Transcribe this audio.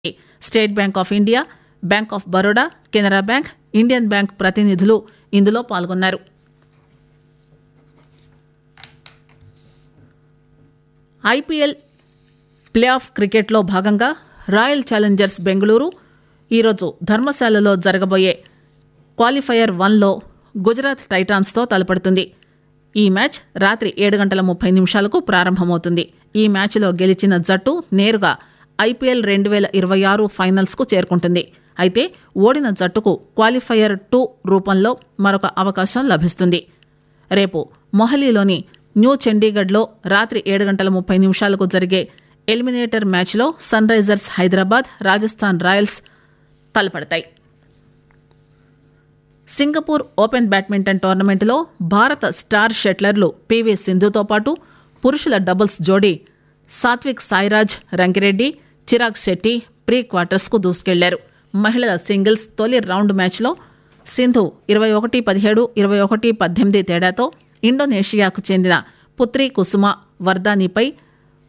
state Bank of India Bank of Baroda Canara bank Indian bank ప్రతినిధులు ఇందులో పాల్గొన్నారు ఐపీఎల్ ప్లే ఆఫ్ క్రికెట్లో భాగంగా రాయల్ ఛాలెంజర్స్ బెంగళూరు ఈరోజు ధర్మశాలలో జరగబోయే క్వాలిఫైయర్ వన్లో గుజరాత్ టైటాన్స్తో తలపడుతుంది ఈ మ్యాచ్ రాత్రి ఏడు గంటల ముప్పై నిమిషాలకు ప్రారంభమవుతుంది ఈ మ్యాచ్లో గెలిచిన జట్టు నేరుగా ఐపీఎల్ రెండు వేల ఇరవై ఆరు ఫైనల్స్కు చేరుకుంటుంది అయితే ఓడిన జట్టుకు క్వాలిఫైయర్ టూ రూపంలో మరొక అవకాశం లభిస్తుంది రేపు మొహాలీలోని న్యూ చండీగఢ్లో రాత్రి ఏడు గంటల ముప్పై నిమిషాలకు జరిగే ఎలిమినేటర్ మ్యాచ్లో Sunrisers Hyderabad Rajasthan royals తలపడతాయి సింగపూర్ ఓపెన్ బ్యాడ్మింటన్ టోర్నమెంట్లో భారత స్టార్ షట్లర్లు పీవీ సింధుతో పాటు పురుషుల డబుల్స్ జోడీ సాత్విక్ సాయిరాజ్ రంకిరెడ్డి చిరాగ్ శెట్టి ప్రీ క్వార్టర్స్కు దూసుకెళ్లారు మహిళల సింగిల్స్ తొలి రౌండ్ మ్యాచ్లో సింధు ఇరవై ఒకటి పదిహేడు ఇరవై ఒకటి పద్దెనిమిది తేడాతో ఇండోనేషియాకు చెందిన పుత్రి కుసుమ వర్దానిపై